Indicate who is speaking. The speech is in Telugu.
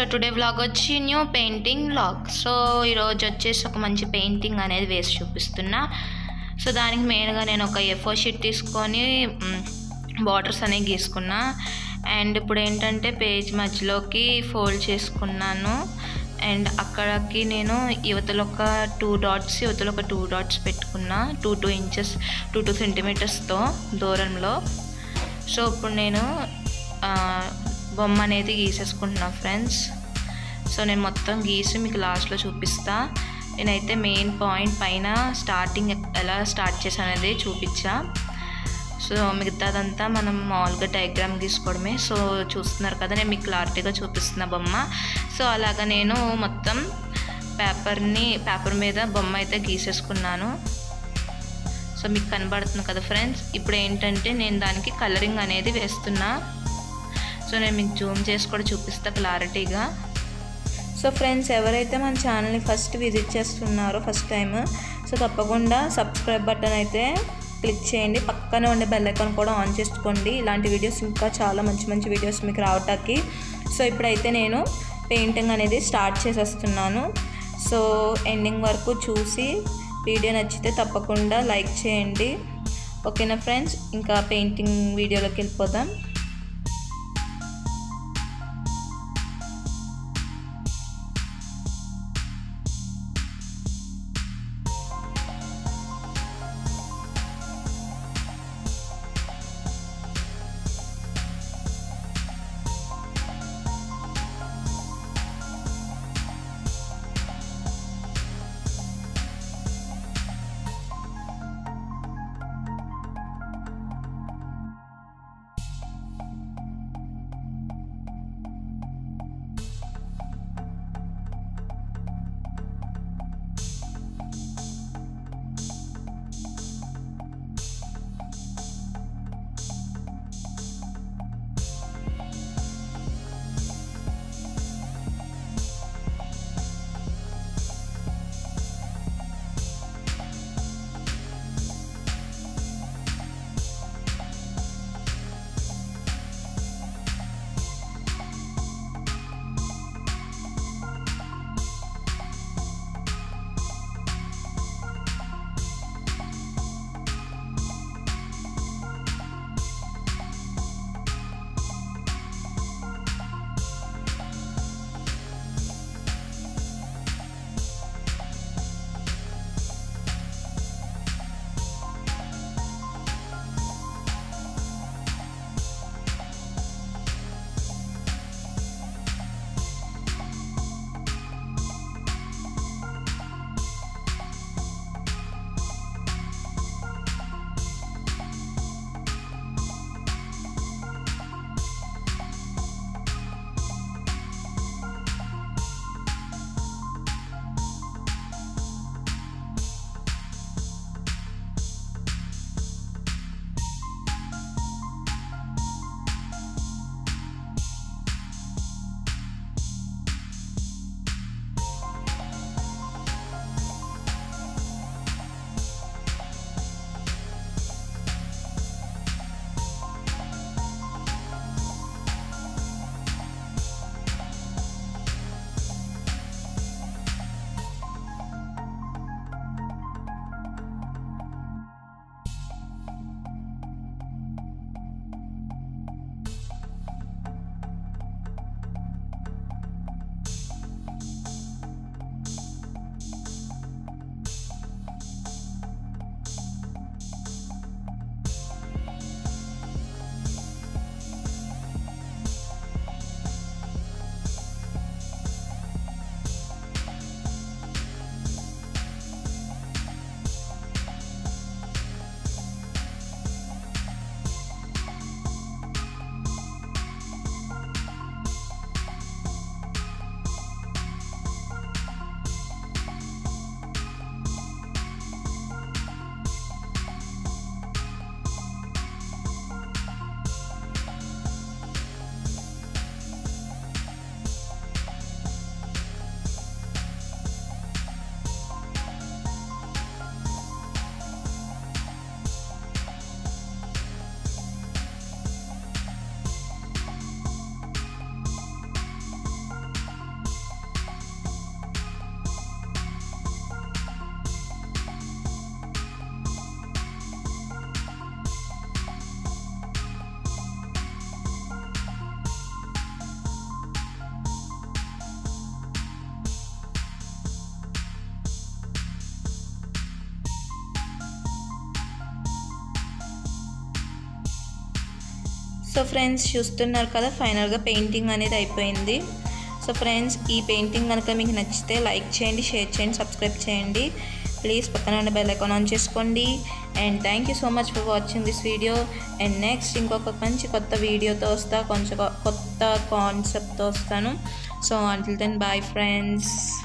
Speaker 1: టుడే వ్లాగ్ వచ్చి న్యూ పెయింటింగ్ వ్లాగ్ సో ఈరోజు వచ్చేసి ఒక మంచి పెయింటింగ్ అనేది వేసి చూపిస్తున్నా సో దానికి మెయిన్గా నేను ఒక ఎఫో షీట్ తీసుకొని బార్డర్స్ అనేవి గీసుకున్నా అండ్ ఇప్పుడు ఏంటంటే పేజ్ మధ్యలోకి ఫోల్డ్ చేసుకున్నాను అండ్ అక్కడికి నేను యువతలో ఒక టూ డాట్స్ యువతలో ఒక టూ డాట్స్ పెట్టుకున్నా two two inches two two సెంటీమీటర్స్తో దూరంలో సో ఇప్పుడు నేను ఆ, బొమ్మ అనేది గీసేసుకుంటున్నా ఫ్రెండ్స్ సో నేను మొత్తం గీసి మీకు లాస్ట్లో చూపిస్తా నేనైతే మెయిన్ పాయింట్ పైన స్టార్టింగ్ ఎలా స్టార్ట్ చేశాను అనేది చూపించా సో మిగతాదంతా మనం మామూలుగా డయాగ్రామ్ గీసుకోవడమే సో చూస్తున్నారు కదా నేను మీకు క్లారిటీగా చూపిస్తున్న బొమ్మ సో అలాగా నేను మొత్తం పేపర్ని పేపర్ మీద బొమ్మ అయితే గీసేసుకున్నాను సో మీకు కనబడుతుంది కదా ఫ్రెండ్స్ ఇప్పుడు ఏంటంటే నేను దానికి కలరింగ్ అనేది వేస్తున్నా సో నేను మీకు జూమ్ చేసి కూడా చూపిస్తా క్లారిటీగా సో ఫ్రెండ్స్ ఎవరైతే మన ఛానల్ని ఫస్ట్ విజిట్ చేస్తున్నారో ఫస్ట్ టైం సో తప్పకుండా సబ్స్క్రైబ్ బటన్ అయితే క్లిక్ చేయండి పక్కనే ఉండే బెల్ ఐకాన్ కూడా ఆన్ చేసుకోండి ఇలాంటి వీడియోస్ ఇంకా చాలా మంచి మంచి వీడియోస్ మీకు రావటానికి సో ఇప్పుడైతే నేను పెయింటింగ్ అనేది స్టార్ట్ చేసేస్తున్నాను సో ఎండింగ్ వరకు చూసి వీడియో నచ్చితే తప్పకుండా లైక్ చేయండి ఓకేనా ఫ్రెండ్స్ ఇంకా పెయింటింగ్ వీడియోలోకి వెళ్ళిపోదాం సో ఫ్రెండ్స్ చూస్తున్నారు కదా ఫైనల్గా పెయింటింగ్ అనేది అయిపోయింది సో ఫ్రెండ్స్ ఈ పెయింటింగ్ కనుక మీకు నచ్చితే లైక్ చేయండి షేర్ చేయండి సబ్స్క్రైబ్ చేయండి ప్లీజ్ పక్కన ఉన్న బెల్ ఐకాన్ ఆన్ చేసుకోండి and thank you so much for watching this video and next ఇంకొక మంచి కొత్త వీడియోతో వస్తా కొంచెం కొత్త కాన్సెప్ట్తో వస్తాను so until then bye friends